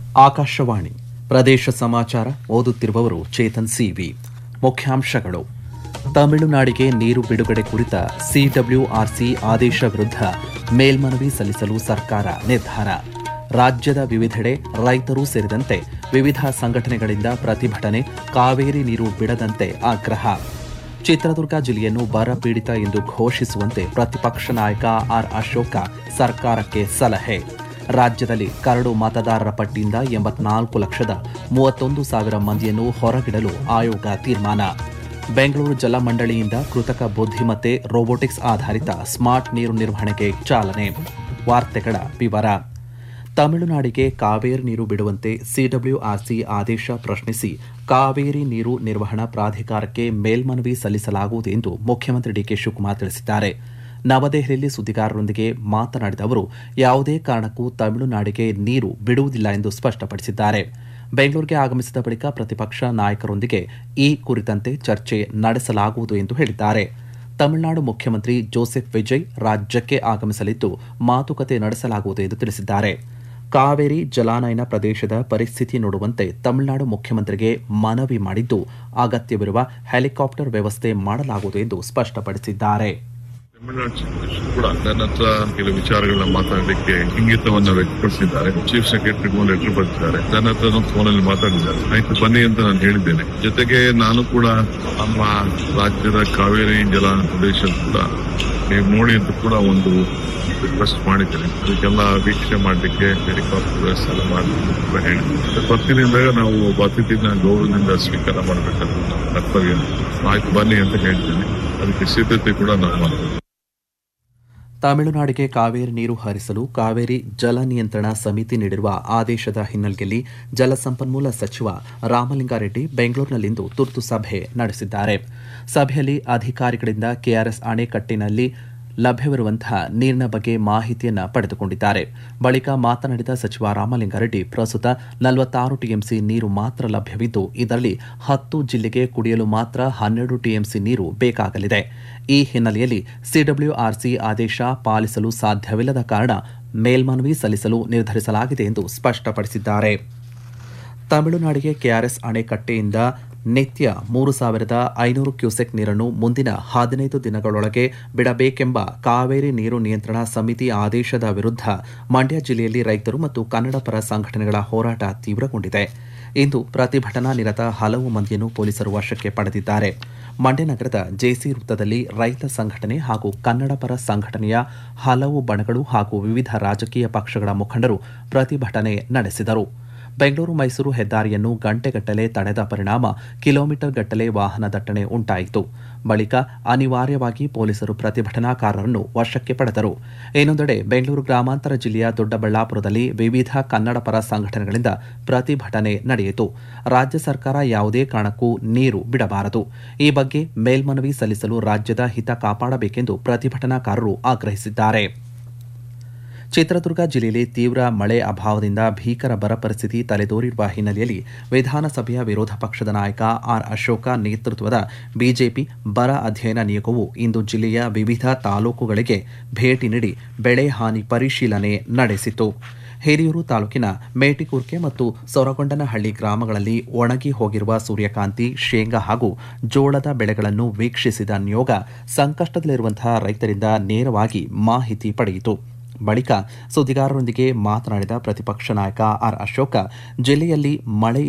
ಆಕಾಶವಾಣಿ ಪ್ರದೇಶ ಸಮಾಚಾರ ಓದುತ್ತಿರುವವರು ಚೇತನ್ ಸಿವಿ ಮುಖ್ಯಾಂಶಗಳು ತಮಿಳುನಾಡಿಗೆ ನೀರು ಬಿಡುಗಡೆ ಕುರಿತ ಸಿಡಬ್ಲ್ಯೂಆರ್ಸಿ ಆದೇಶ ವಿರುದ್ಧ ಮೇಲ್ಮನವಿ ಸಲ್ಲಿಸಲು ಸರ್ಕಾರ ನಿರ್ಧಾರ ರಾಜ್ಯದ ವಿವಿಧೆಡೆ ರೈತರು ಸೇರಿದಂತೆ ವಿವಿಧ ಸಂಘಟನೆಗಳಿಂದ ಪ್ರತಿಭಟನೆ ಕಾವೇರಿ ನೀರು ಬಿಡದಂತೆ ಆಗ್ರಹ ಚಿತ್ರದುರ್ಗ ಜಿಲ್ಲೆಯನ್ನು ಬರ ಪೀಡಿತ ಎಂದು ಘೋಷಿಸುವಂತೆ ಪ್ರತಿಪಕ್ಷ ನಾಯಕ ಆರ್ ಅಶೋಕ ಸರ್ಕಾರಕ್ಕೆ ಸಲಹೆ ರಾಜ್ಯದಲ್ಲಿ ಕರಡು ಮತದಾರರ ಪಟ್ಟಿಯಿಂದ ಎಂಬತ್ನಾಲ್ಕು ಲಕ್ಷದ ಮೂವತ್ತೊಂದು ಸಾವಿರ ಮಂದಿಯನ್ನು ಹೊರಗಿಡಲು ಆಯೋಗ ತೀರ್ಮಾನ ಬೆಂಗಳೂರು ಜಲಮಂಡಳಿಯಿಂದ ಕೃತಕ ಬುದ್ಧಿಮತ್ತೆ ರೋಬೋಟಿಕ್ಸ್ ಆಧಾರಿತ ಸ್ಮಾರ್ಟ್ ನೀರು ನಿರ್ವಹಣೆಗೆ ಚಾಲನೆ ವಾರ್ತೆಗಳ ವಿವರ ತಮಿಳುನಾಡಿಗೆ ಕಾವೇರಿ ನೀರು ಬಿಡುವಂತೆ ಸಿಡಬ್ಲ್ಯೂಆರ್ಸಿ ಆದೇಶ ಪ್ರಶ್ನಿಸಿ ಕಾವೇರಿ ನೀರು ನಿರ್ವಹಣಾ ಪ್ರಾಧಿಕಾರಕ್ಕೆ ಮೇಲ್ಮನವಿ ಸಲ್ಲಿಸಲಾಗುವುದು ಎಂದು ಮುಖ್ಯಮಂತ್ರಿ ಡಿಕೆ ಶಿವಕುಮಾರ್ ತಿಳಿಸಿದ್ದಾರೆ ನವದೆಹಲಿಯಲ್ಲಿ ಸುದ್ದಿಗಾರರೊಂದಿಗೆ ಮಾತನಾಡಿದ ಅವರು ಯಾವುದೇ ಕಾರಣಕ್ಕೂ ತಮಿಳುನಾಡಿಗೆ ನೀರು ಬಿಡುವುದಿಲ್ಲ ಎಂದು ಸ್ಪಷ್ಟಪಡಿಸಿದ್ದಾರೆ ಬೆಂಗಳೂರಿಗೆ ಆಗಮಿಸಿದ ಬಳಿಕ ಪ್ರತಿಪಕ್ಷ ನಾಯಕರೊಂದಿಗೆ ಈ ಕುರಿತಂತೆ ಚರ್ಚೆ ನಡೆಸಲಾಗುವುದು ಎಂದು ಹೇಳಿದ್ದಾರೆ ತಮಿಳುನಾಡು ಮುಖ್ಯಮಂತ್ರಿ ಜೋಸೆಫ್ ವಿಜಯ್ ರಾಜ್ಯಕ್ಕೆ ಆಗಮಿಸಲಿದ್ದು ಮಾತುಕತೆ ನಡೆಸಲಾಗುವುದು ಎಂದು ತಿಳಿಸಿದ್ದಾರೆ ಕಾವೇರಿ ಜಲಾನಯನ ಪ್ರದೇಶದ ಪರಿಸ್ಥಿತಿ ನೋಡುವಂತೆ ತಮಿಳುನಾಡು ಮುಖ್ಯಮಂತ್ರಿಗೆ ಮನವಿ ಮಾಡಿದ್ದು ಅಗತ್ಯವಿರುವ ಹೆಲಿಕಾಪ್ಟರ್ ವ್ಯವಸ್ಥೆ ಮಾಡಲಾಗುವುದು ಎಂದು ಸ್ಪಷ್ಟಪಡಿಸಿದ್ದಾರೆ ತಮಿಳುನಾಡು ಚೀಫ್ ಮಿನಿಸ್ಟರ್ ಕೂಡ ನನ್ನ ಹತ್ರ ಕೆಲವು ವಿಚಾರಗಳನ್ನ ಮಾತಾಡಲಿಕ್ಕೆ ಇಂಗಿತವನ್ನ ವ್ಯಕ್ತಪಡಿಸಿದ್ದಾರೆ ಚೀಫ್ ಸೆಕ್ರೆಟರಿ ಒಂದು ಲೆಟರ್ ಬರೆದಿದ್ದಾರೆ ನನ್ನ ಹತ್ರ ಫೋನಲ್ಲಿ ಮಾತಾಡಿದ್ದಾರೆ ಆಯ್ತು ಬನ್ನಿ ಅಂತ ನಾನು ಹೇಳಿದ್ದೇನೆ ಜೊತೆಗೆ ನಾನು ಕೂಡ ನಮ್ಮ ರಾಜ್ಯದ ಕಾವೇರಿ ಜಲ ಪ್ರದೇಶ ಕೂಡ ನೀವು ನೋಡಿ ಅಂತ ಕೂಡ ಒಂದು ರಿಕ್ವೆಸ್ಟ್ ಮಾಡಿದ್ದೇನೆ ಅದಕ್ಕೆಲ್ಲ ವೀಕ್ಷಣೆ ಮಾಡಲಿಕ್ಕೆ ಹೆಲಿಕಾಪ್ಟರ್ ವ್ಯವಸ್ಥೆ ಎಲ್ಲ ಮಾಡಲಿಕ್ಕೆ ಕೂಡ ಹೇಳಿದ್ದೇನೆ ಬರ್ತೀನಿ ಅಂದಾಗ ನಾವು ಒಬ್ಬ ಅತಿಥಿನ ಗೌರವದಿಂದ ಸ್ವೀಕಾರ ಮಾಡಬೇಕಂತ ನಮ್ಮ ಕರ್ತವ್ಯ ಆಯ್ತು ಬನ್ನಿ ಅಂತ ಹೇಳ್ತೀನಿ ಅದಕ್ಕೆ ಸಿದ್ಧತೆ ಕೂಡ ನಾವು ಮಾಡ್ತೀವಿ ತಮಿಳುನಾಡಿಗೆ ಕಾವೇರಿ ನೀರು ಹರಿಸಲು ಕಾವೇರಿ ಜಲ ನಿಯಂತ್ರಣ ಸಮಿತಿ ನೀಡಿರುವ ಆದೇಶದ ಹಿನ್ನೆಲೆಯಲ್ಲಿ ಜಲಸಂಪನ್ಮೂಲ ಸಚಿವ ರಾಮಲಿಂಗಾರೆಡ್ಡಿ ಬೆಂಗಳೂರಿನಲ್ಲಿಂದು ತುರ್ತು ಸಭೆ ನಡೆಸಿದ್ದಾರೆ ಸಭೆಯಲ್ಲಿ ಅಧಿಕಾರಿಗಳಿಂದ ಕೆಆರ್ಎಸ್ ಅಣೆಕಟ್ಟಿನಲ್ಲಿ ಲಭ್ಯವಿರುವಂತಹ ನೀರಿನ ಬಗ್ಗೆ ಮಾಹಿತಿಯನ್ನು ಪಡೆದುಕೊಂಡಿದ್ದಾರೆ ಬಳಿಕ ಮಾತನಾಡಿದ ಸಚಿವ ರಾಮಲಿಂಗಾರೆಡ್ಡಿ ಪ್ರಸ್ತುತ ನಲವತ್ತಾರು ಟಿಎಂಸಿ ನೀರು ಮಾತ್ರ ಲಭ್ಯವಿದ್ದು ಇದರಲ್ಲಿ ಹತ್ತು ಜಿಲ್ಲೆಗೆ ಕುಡಿಯಲು ಮಾತ್ರ ಹನ್ನೆರಡು ಟಿಎಂಸಿ ನೀರು ಬೇಕಾಗಲಿದೆ ಈ ಹಿನ್ನೆಲೆಯಲ್ಲಿ ಸಿಡಬ್ಲ್ಯೂಆರ್ಸಿ ಆದೇಶ ಪಾಲಿಸಲು ಸಾಧ್ಯವಿಲ್ಲದ ಕಾರಣ ಮೇಲ್ಮನವಿ ಸಲ್ಲಿಸಲು ನಿರ್ಧರಿಸಲಾಗಿದೆ ಎಂದು ಸ್ಪಷ್ಟಪಡಿಸಿದ್ದಾರೆ ತಮಿಳುನಾಡಿಗೆ ಕೆಆರ್ಎಸ್ ಅಣೆಕಟ್ಟೆಯಿಂದ ನಿತ್ಯ ಮೂರು ಸಾವಿರದ ಐನೂರು ಕ್ಯೂಸೆಕ್ ನೀರನ್ನು ಮುಂದಿನ ಹದಿನೈದು ದಿನಗಳೊಳಗೆ ಬಿಡಬೇಕೆಂಬ ಕಾವೇರಿ ನೀರು ನಿಯಂತ್ರಣ ಸಮಿತಿ ಆದೇಶದ ವಿರುದ್ಧ ಮಂಡ್ಯ ಜಿಲ್ಲೆಯಲ್ಲಿ ರೈತರು ಮತ್ತು ಕನ್ನಡ ಪರ ಸಂಘಟನೆಗಳ ಹೋರಾಟ ತೀವ್ರಗೊಂಡಿದೆ ಇಂದು ಪ್ರತಿಭಟನಾ ನಿರತ ಹಲವು ಮಂದಿಯನ್ನು ಪೊಲೀಸರು ವಶಕ್ಕೆ ಪಡೆದಿದ್ದಾರೆ ಮಂಡ್ಯ ನಗರದ ಜೆಸಿ ವೃತ್ತದಲ್ಲಿ ರೈತ ಸಂಘಟನೆ ಹಾಗೂ ಕನ್ನಡ ಪರ ಸಂಘಟನೆಯ ಹಲವು ಬಣಗಳು ಹಾಗೂ ವಿವಿಧ ರಾಜಕೀಯ ಪಕ್ಷಗಳ ಮುಖಂಡರು ಪ್ರತಿಭಟನೆ ನಡೆಸಿದರು ಬೆಂಗಳೂರು ಮೈಸೂರು ಹೆದ್ದಾರಿಯನ್ನು ಗಂಟೆಗಟ್ಟಲೆ ತಡೆದ ಪರಿಣಾಮ ಕಿಲೋಮೀಟರ್ ಗಟ್ಟಲೆ ವಾಹನ ದಟ್ಟಣೆ ಉಂಟಾಯಿತು ಬಳಿಕ ಅನಿವಾರ್ಯವಾಗಿ ಪೊಲೀಸರು ಪ್ರತಿಭಟನಾಕಾರರನ್ನು ವಶಕ್ಕೆ ಪಡೆದರು ಇನ್ನೊಂದೆಡೆ ಬೆಂಗಳೂರು ಗ್ರಾಮಾಂತರ ಜಿಲ್ಲೆಯ ದೊಡ್ಡಬಳ್ಳಾಪುರದಲ್ಲಿ ವಿವಿಧ ಕನ್ನಡ ಪರ ಸಂಘಟನೆಗಳಿಂದ ಪ್ರತಿಭಟನೆ ನಡೆಯಿತು ರಾಜ್ಯ ಸರ್ಕಾರ ಯಾವುದೇ ಕಾರಣಕ್ಕೂ ನೀರು ಬಿಡಬಾರದು ಈ ಬಗ್ಗೆ ಮೇಲ್ಮನವಿ ಸಲ್ಲಿಸಲು ರಾಜ್ಯದ ಹಿತ ಕಾಪಾಡಬೇಕೆಂದು ಪ್ರತಿಭಟನಾಕಾರರು ಆಗ್ರಹಿಸಿದ್ದಾರೆ ಚಿತ್ರದುರ್ಗ ಜಿಲ್ಲೆಯಲ್ಲಿ ತೀವ್ರ ಮಳೆ ಅಭಾವದಿಂದ ಭೀಕರ ಬರ ಪರಿಸ್ಥಿತಿ ತಲೆದೋರಿರುವ ಹಿನ್ನೆಲೆಯಲ್ಲಿ ವಿಧಾನಸಭೆಯ ವಿರೋಧ ಪಕ್ಷದ ನಾಯಕ ಆರ್ ಅಶೋಕ ನೇತೃತ್ವದ ಬಿಜೆಪಿ ಬರ ಅಧ್ಯಯನ ನಿಯೋಗವು ಇಂದು ಜಿಲ್ಲೆಯ ವಿವಿಧ ತಾಲೂಕುಗಳಿಗೆ ಭೇಟಿ ನೀಡಿ ಬೆಳೆ ಹಾನಿ ಪರಿಶೀಲನೆ ನಡೆಸಿತು ಹಿರಿಯೂರು ತಾಲೂಕಿನ ಮೇಟಿಕುರ್ಕೆ ಮತ್ತು ಸೊರಗೊಂಡನಹಳ್ಳಿ ಗ್ರಾಮಗಳಲ್ಲಿ ಒಣಗಿ ಹೋಗಿರುವ ಸೂರ್ಯಕಾಂತಿ ಶೇಂಗಾ ಹಾಗೂ ಜೋಳದ ಬೆಳೆಗಳನ್ನು ವೀಕ್ಷಿಸಿದ ನಿಯೋಗ ಸಂಕಷ್ಟದಲ್ಲಿರುವಂತಹ ರೈತರಿಂದ ನೇರವಾಗಿ ಮಾಹಿತಿ ಪಡೆಯಿತು ಬಳಿಕ ಸುದ್ದಿಗಾರರೊಂದಿಗೆ ಮಾತನಾಡಿದ ಪ್ರತಿಪಕ್ಷ ನಾಯಕ ಆರ್ ಅಶೋಕ ಜಿಲ್ಲೆಯಲ್ಲಿ ಮಳೆ